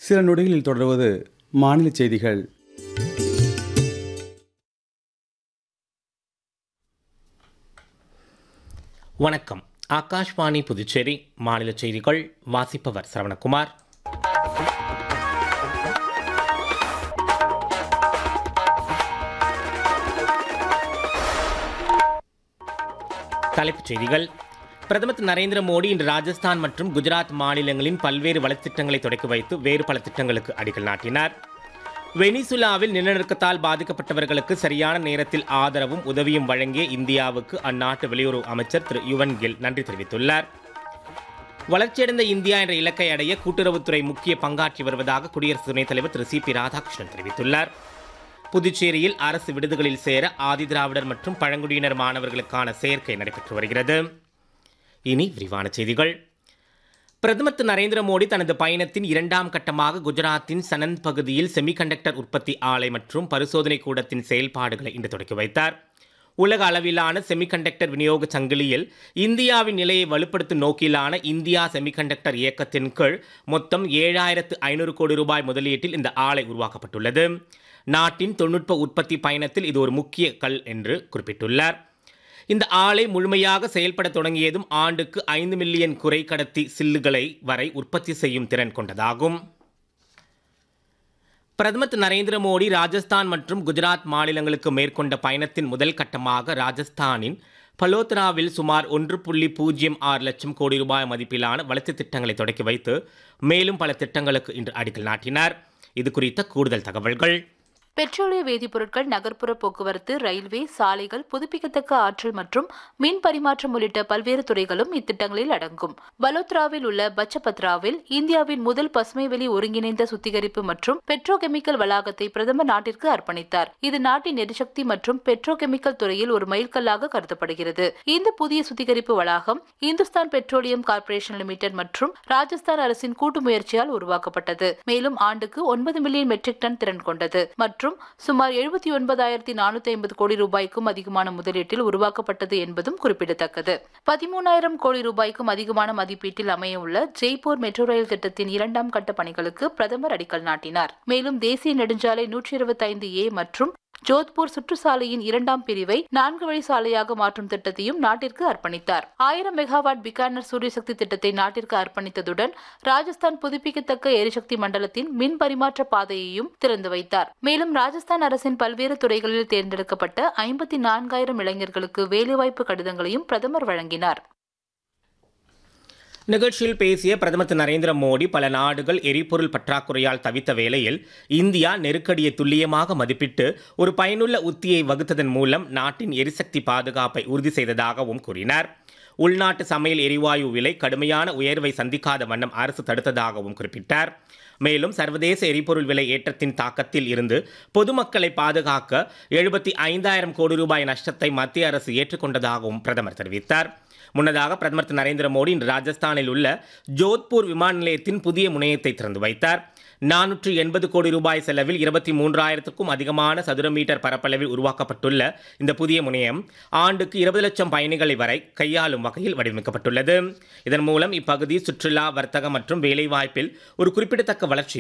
சில நொடிகளில் தொடர்வது மாநில செய்திகள் வணக்கம் ஆகாஷ்வாணி புதுச்சேரி மாநில செய்திகள் வாசிப்பவர் சரவணகுமார் தலைப்புச் செய்திகள் பிரதமர் திரு நரேந்திர மோடி இன்று ராஜஸ்தான் மற்றும் குஜராத் மாநிலங்களின் பல்வேறு வளர்ச்சித் தொடக்கி வைத்து வேறு பல திட்டங்களுக்கு அடிக்கல் நாட்டினார் வெனிசுலாவில் நிலநடுக்கத்தால் பாதிக்கப்பட்டவர்களுக்கு சரியான நேரத்தில் ஆதரவும் உதவியும் வழங்கிய இந்தியாவுக்கு அந்நாட்டு வெளியுறவு அமைச்சர் திரு யுவன் கில் நன்றி தெரிவித்துள்ளார் வளர்ச்சியடைந்த இந்தியா என்ற இலக்கை அடைய கூட்டுறவுத்துறை முக்கிய பங்காற்றி வருவதாக குடியரசு துணைத் தலைவர் திரு சி பி ராதாகிருஷ்ணன் தெரிவித்துள்ளார் புதுச்சேரியில் அரசு விடுதிகளில் சேர ஆதிதிராவிடர் மற்றும் பழங்குடியினர் மாணவர்களுக்கான சேர்க்கை நடைபெற்று வருகிறது இனி விரிவான செய்திகள் பிரதமர் திரு நரேந்திர மோடி தனது பயணத்தின் இரண்டாம் கட்டமாக குஜராத்தின் சனந்த் பகுதியில் செமிகண்டக்டர் உற்பத்தி ஆலை மற்றும் பரிசோதனை கூடத்தின் செயல்பாடுகளை இன்று தொடக்கி வைத்தார் உலக அளவிலான செமிகண்டக்டர் விநியோக சங்கிலியில் இந்தியாவின் நிலையை வலுப்படுத்தும் நோக்கிலான இந்தியா செமிகண்டக்டர் இயக்கத்தின் கீழ் மொத்தம் ஏழாயிரத்து ஐநூறு கோடி ரூபாய் முதலீட்டில் இந்த ஆலை உருவாக்கப்பட்டுள்ளது நாட்டின் தொழில்நுட்ப உற்பத்தி பயணத்தில் இது ஒரு முக்கிய கல் என்று குறிப்பிட்டுள்ளார் இந்த ஆலை முழுமையாக செயல்பட தொடங்கியதும் ஆண்டுக்கு ஐந்து மில்லியன் குறை கடத்தி சில்லுகளை வரை உற்பத்தி செய்யும் திறன் கொண்டதாகும் பிரதமர் திரு நரேந்திர மோடி ராஜஸ்தான் மற்றும் குஜராத் மாநிலங்களுக்கு மேற்கொண்ட பயணத்தின் முதல் கட்டமாக ராஜஸ்தானின் பலோத்ராவில் சுமார் ஒன்று புள்ளி பூஜ்ஜியம் ஆறு லட்சம் கோடி ரூபாய் மதிப்பிலான வளர்ச்சித் திட்டங்களை தொடக்கி வைத்து மேலும் பல திட்டங்களுக்கு இன்று அடிக்கல் நாட்டினார் இது குறித்த கூடுதல் தகவல்கள் பெட்ரோலிய வேதிப்பொருட்கள் நகர்ப்புற போக்குவரத்து ரயில்வே சாலைகள் புதுப்பிக்கத்தக்க ஆற்றல் மற்றும் மின் பரிமாற்றம் உள்ளிட்ட பல்வேறு துறைகளும் இத்திட்டங்களில் அடங்கும் பலோத்ராவில் உள்ள பச்சபத்ராவில் இந்தியாவின் முதல் பசுமைவெளி ஒருங்கிணைந்த சுத்திகரிப்பு மற்றும் பெட்ரோகெமிக்கல் வளாகத்தை பிரதமர் நாட்டிற்கு அர்ப்பணித்தார் இது நாட்டின் எரிசக்தி மற்றும் பெட்ரோகெமிக்கல் துறையில் ஒரு மைல்கல்லாக கருதப்படுகிறது இந்த புதிய சுத்திகரிப்பு வளாகம் இந்துஸ்தான் பெட்ரோலியம் கார்ப்பரேஷன் லிமிடெட் மற்றும் ராஜஸ்தான் அரசின் கூட்டு முயற்சியால் உருவாக்கப்பட்டது மேலும் ஆண்டுக்கு ஒன்பது மில்லியன் மெட்ரிக் டன் திறன் கொண்டது மற்றும் மற்றும் சுமார் எழுபத்தி ஒன்பதாயிரத்தி நானூத்தி ஐம்பது கோடி ரூபாய்க்கும் அதிகமான முதலீட்டில் உருவாக்கப்பட்டது என்பதும் குறிப்பிடத்தக்கது பதிமூணாயிரம் கோடி ரூபாய்க்கும் அதிகமான மதிப்பீட்டில் அமையவுள்ள ஜெய்ப்பூர் மெட்ரோ ரயில் திட்டத்தின் இரண்டாம் கட்ட பணிகளுக்கு பிரதமர் அடிக்கல் நாட்டினார் மேலும் தேசிய நெடுஞ்சாலை நூற்றி இருபத்தைந்து ஏ மற்றும் ஜோத்பூர் சுற்றுச்சாலையின் இரண்டாம் பிரிவை நான்கு வழி சாலையாக மாற்றும் திட்டத்தையும் நாட்டிற்கு அர்ப்பணித்தார் ஆயிரம் மெகாவாட் பிகானர் சூரியசக்தி திட்டத்தை நாட்டிற்கு அர்ப்பணித்ததுடன் ராஜஸ்தான் புதுப்பிக்கத்தக்க எரிசக்தி மண்டலத்தின் மின் பரிமாற்ற பாதையையும் திறந்து வைத்தார் மேலும் ராஜஸ்தான் அரசின் பல்வேறு துறைகளில் தேர்ந்தெடுக்கப்பட்ட ஐம்பத்தி நான்காயிரம் இளைஞர்களுக்கு வேலைவாய்ப்பு கடிதங்களையும் பிரதமர் வழங்கினார் நிகழ்ச்சியில் பேசிய பிரதமர் திரு நரேந்திர மோடி பல நாடுகள் எரிபொருள் பற்றாக்குறையால் தவித்த வேளையில் இந்தியா நெருக்கடியை துல்லியமாக மதிப்பிட்டு ஒரு பயனுள்ள உத்தியை வகுத்ததன் மூலம் நாட்டின் எரிசக்தி பாதுகாப்பை உறுதி செய்ததாகவும் கூறினார் உள்நாட்டு சமையல் எரிவாயு விலை கடுமையான உயர்வை சந்திக்காத வண்ணம் அரசு தடுத்ததாகவும் குறிப்பிட்டார் மேலும் சர்வதேச எரிபொருள் விலை ஏற்றத்தின் தாக்கத்தில் இருந்து பொதுமக்களை பாதுகாக்க எழுபத்தி ஐந்தாயிரம் கோடி ரூபாய் நஷ்டத்தை மத்திய அரசு ஏற்றுக்கொண்டதாகவும் பிரதமர் தெரிவித்தார் முன்னதாக பிரதமர் திரு நரேந்திர மோடி இன்று ராஜஸ்தானில் உள்ள ஜோத்பூர் விமான நிலையத்தின் புதிய முனையத்தை திறந்து வைத்தார் நானூற்று எண்பது கோடி ரூபாய் செலவில் இருபத்தி மூன்றாயிரத்துக்கும் அதிகமான சதுர மீட்டர் பரப்பளவில் உருவாக்கப்பட்டுள்ள இந்த புதிய முனையம் ஆண்டுக்கு இருபது லட்சம் பயணிகளை வரை கையாளும் வகையில் வடிவமைக்கப்பட்டுள்ளது இதன் மூலம் இப்பகுதி சுற்றுலா வர்த்தகம் மற்றும் வேலைவாய்ப்பில் ஒரு குறிப்பிடத்தக்க வளர்ச்சி